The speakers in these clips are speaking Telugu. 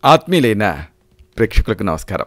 ఆత్మీయులైన ప్రేక్షకులకు నమస్కారం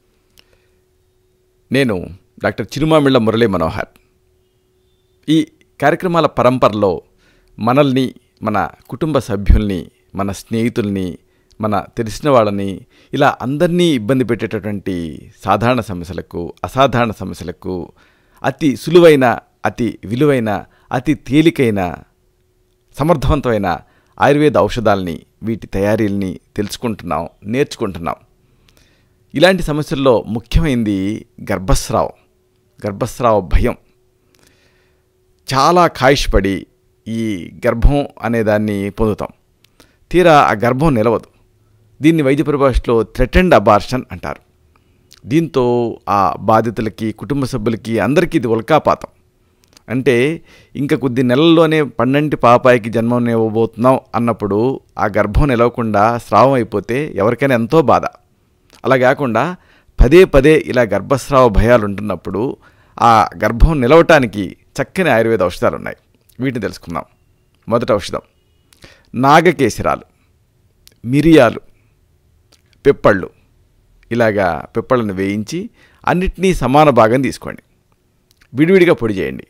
నేను డాక్టర్ చిరుమామిళ్ళ మురళీ మనోహర్ ఈ కార్యక్రమాల పరంపరలో మనల్ని మన కుటుంబ సభ్యుల్ని మన స్నేహితుల్ని మన తెలిసిన వాళ్ళని ఇలా అందరినీ ఇబ్బంది పెట్టేటటువంటి సాధారణ సమస్యలకు అసాధారణ సమస్యలకు అతి సులువైన అతి విలువైన అతి తేలికైన సమర్థవంతమైన ఆయుర్వేద ఔషధాలని వీటి తయారీల్ని తెలుసుకుంటున్నాం నేర్చుకుంటున్నాం ఇలాంటి సమస్యల్లో ముఖ్యమైనది గర్భస్రావం గర్భస్రావ భయం చాలా కాయిష్పడి ఈ గర్భం అనే దాన్ని పొందుతాం తీరా ఆ గర్భం నిలవదు దీన్ని వైద్య పరిభాషలో థ్రెటెండ్ అబార్షన్ అంటారు దీంతో ఆ బాధితులకి కుటుంబ సభ్యులకి అందరికీ ఇది ఉల్కాపాతం అంటే ఇంకా కొద్ది నెలల్లోనే పన్నెంటి పాపాయికి జన్మనివ్వబోతున్నాం అన్నప్పుడు ఆ గర్భం నిలవకుండా స్రావం అయిపోతే ఎవరికైనా ఎంతో బాధ అలా కాకుండా పదే పదే ఇలా గర్భస్రావ భయాలు ఉంటున్నప్పుడు ఆ గర్భం నిలవటానికి చక్కని ఆయుర్వేద ఔషధాలు ఉన్నాయి వీటిని తెలుసుకుందాం మొదటి ఔషధం నాగకేశరాలు మిరియాలు పిప్పళ్ళు ఇలాగా పిప్పళ్ళను వేయించి అన్నిటినీ సమాన భాగం తీసుకోండి విడివిడిగా పొడి చేయండి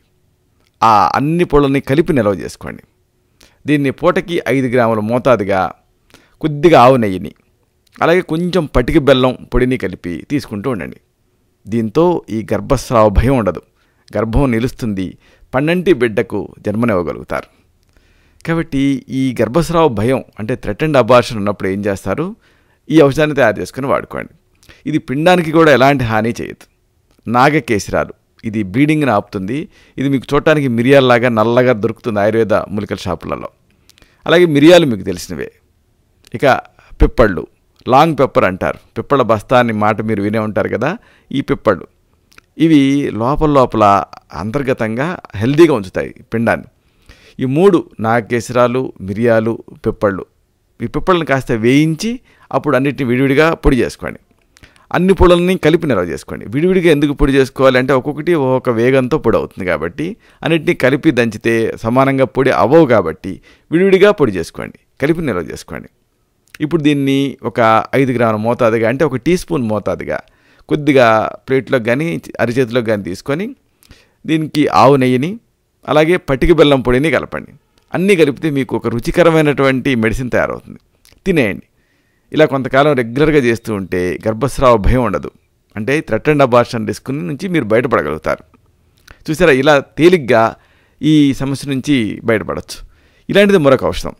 ఆ అన్ని పొళ్ళని కలిపి నిల్వ చేసుకోండి దీన్ని పూటకి ఐదు గ్రాముల మోతాదుగా కొద్దిగా ఆవు నెయ్యిని అలాగే కొంచెం పటికి బెల్లం పొడిని కలిపి తీసుకుంటూ ఉండండి దీంతో ఈ గర్భస్రావ భయం ఉండదు గర్భం నిలుస్తుంది పన్నంటి బిడ్డకు జన్మనివ్వగలుగుతారు కాబట్టి ఈ గర్భస్రావ భయం అంటే థ్రెటెండ్ అబార్షన్ ఉన్నప్పుడు ఏం చేస్తారు ఈ ఔషధాన్ని తయారు చేసుకుని వాడుకోండి ఇది పిండానికి కూడా ఎలాంటి హాని చేయదు నాగకేశరాలు ఇది బ్లీడింగ్ని ఆపుతుంది ఇది మీకు చూడటానికి మిరియాల్లాగా నల్లగా దొరుకుతుంది ఆయుర్వేద మూలికల షాపులలో అలాగే మిరియాలు మీకు తెలిసినవే ఇక పిప్పళ్ళు లాంగ్ పెప్పర్ అంటారు పిప్పళ్ళ బస్తా అని మాట మీరు వినే ఉంటారు కదా ఈ పిప్పళ్ళు ఇవి లోపల లోపల అంతర్గతంగా హెల్దీగా ఉంచుతాయి పిండాన్ని ఈ మూడు నాగకేసరాలు మిరియాలు పిప్పళ్ళు ఈ పిప్పళ్ళని కాస్త వేయించి అప్పుడు అన్నిటిని విడివిడిగా పొడి చేసుకోండి అన్ని పొడులని కలిపి నిల్వ చేసుకోండి విడివిడిగా ఎందుకు పొడి చేసుకోవాలి అంటే ఒక్కొక్కటి ఒక్కొక్క వేగంతో పొడి అవుతుంది కాబట్టి అన్నిటిని కలిపి దంచితే సమానంగా పొడి అవ్వవు కాబట్టి విడివిడిగా పొడి చేసుకోండి కలిపి నిల్వ చేసుకోండి ఇప్పుడు దీన్ని ఒక ఐదు గ్రాముల మోతాదుగా అంటే ఒక టీ స్పూన్ మోతాదుగా కొద్దిగా ప్లేట్లోకి కానీ అరిచేతిలోకి కానీ తీసుకొని దీనికి ఆవు నెయ్యిని అలాగే పటిక బెల్లం పొడిని కలపండి అన్నీ కలిపితే మీకు ఒక రుచికరమైనటువంటి మెడిసిన్ తయారవుతుంది తినేయండి ఇలా కొంతకాలం రెగ్యులర్గా చేస్తూ ఉంటే గర్భస్రావ భయం ఉండదు అంటే థ్రెటెండ్ అబార్షన్ రిస్క్ నుంచి మీరు బయటపడగలుగుతారు చూసారా ఇలా తేలిగ్గా ఈ సమస్య నుంచి బయటపడవచ్చు ఇలాంటిది మరొక ఔషధం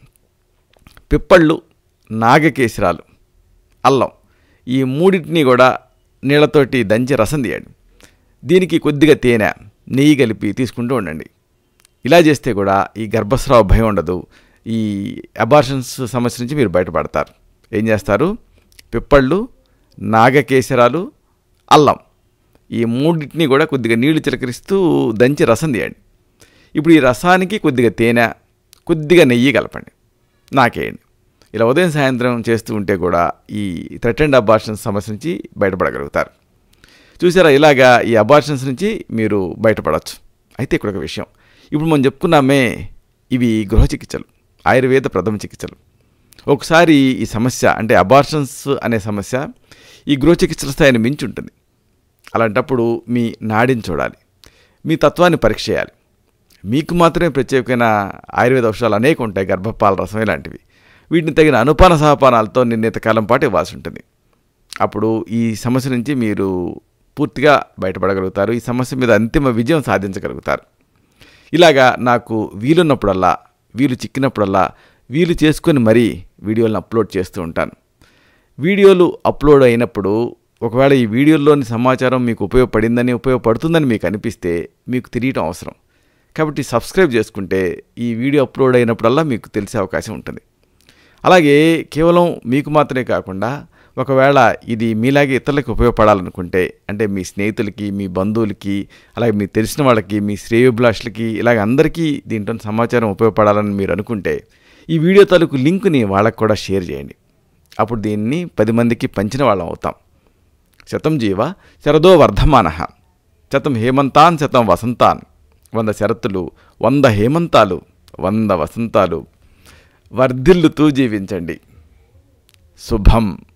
పిప్పళ్ళు నాగకేశరాలు అల్లం ఈ మూడింటిని కూడా నీళ్ళతోటి దంచి రసం తీయండి దీనికి కొద్దిగా తేనె నెయ్యి కలిపి తీసుకుంటూ ఉండండి ఇలా చేస్తే కూడా ఈ గర్భస్రావ భయం ఉండదు ఈ అబార్షన్స్ సమస్య నుంచి మీరు బయటపడతారు ఏం చేస్తారు పిప్పళ్ళు నాగకేశరాలు అల్లం ఈ మూడింటిని కూడా కొద్దిగా నీళ్లు చిలకరిస్తూ దంచి రసం తీయండి ఇప్పుడు ఈ రసానికి కొద్దిగా తేనె కొద్దిగా నెయ్యి కలపండి నాకేయండి ఇలా ఉదయం సాయంత్రం చేస్తూ ఉంటే కూడా ఈ థ్రెటెండ్ అబార్షన్స్ సమస్య నుంచి బయటపడగలుగుతారు చూసారా ఇలాగా ఈ అబార్షన్స్ నుంచి మీరు బయటపడవచ్చు అయితే ఇక్కడ ఒక విషయం ఇప్పుడు మనం చెప్పుకున్నామే ఇవి గృహ చికిత్సలు ఆయుర్వేద ప్రథమ చికిత్సలు ఒకసారి ఈ సమస్య అంటే అబార్షన్స్ అనే సమస్య ఈ గృహ చికిత్సల స్థాయిని మించి ఉంటుంది అలాంటప్పుడు మీ నాడిని చూడాలి మీ తత్వాన్ని పరీక్ష చేయాలి మీకు మాత్రమే ప్రత్యేకమైన ఆయుర్వేద ఔషధాలు అనేక ఉంటాయి గర్భపాల రసం ఇలాంటివి వీటిని తగిన అనుపాన సహపానాలతో నిర్ణీత కాలం పాటు ఇవ్వాల్సి ఉంటుంది అప్పుడు ఈ సమస్య నుంచి మీరు పూర్తిగా బయటపడగలుగుతారు ఈ సమస్య మీద అంతిమ విజయం సాధించగలుగుతారు ఇలాగా నాకు వీలున్నప్పుడల్లా వీలు చిక్కినప్పుడల్లా వీలు చేసుకొని మరీ వీడియోలను అప్లోడ్ చేస్తూ ఉంటాను వీడియోలు అప్లోడ్ అయినప్పుడు ఒకవేళ ఈ వీడియోల్లోని సమాచారం మీకు ఉపయోగపడిందని ఉపయోగపడుతుందని మీకు అనిపిస్తే మీకు తెలియటం అవసరం కాబట్టి సబ్స్క్రైబ్ చేసుకుంటే ఈ వీడియో అప్లోడ్ అయినప్పుడల్లా మీకు తెలిసే అవకాశం ఉంటుంది అలాగే కేవలం మీకు మాత్రమే కాకుండా ఒకవేళ ఇది మీలాగే ఇతరులకు ఉపయోగపడాలనుకుంటే అంటే మీ స్నేహితులకి మీ బంధువులకి అలాగే మీకు తెలిసిన వాళ్ళకి మీ శ్రేయోభిలాషులకి ఇలాగ అందరికీ దీంట్లో సమాచారం ఉపయోగపడాలని మీరు అనుకుంటే ఈ వీడియో తాలూకు లింక్ని వాళ్ళకు కూడా షేర్ చేయండి అప్పుడు దీన్ని పది మందికి పంచిన వాళ్ళం అవుతాం శతం జీవ శరదో వర్ధమాన శతం హేమంతాన్ శతం వసంతాన్ వంద శరత్తులు వంద హేమంతాలు వంద వసంతాలు వర్ధిల్లుతూ జీవించండి శుభం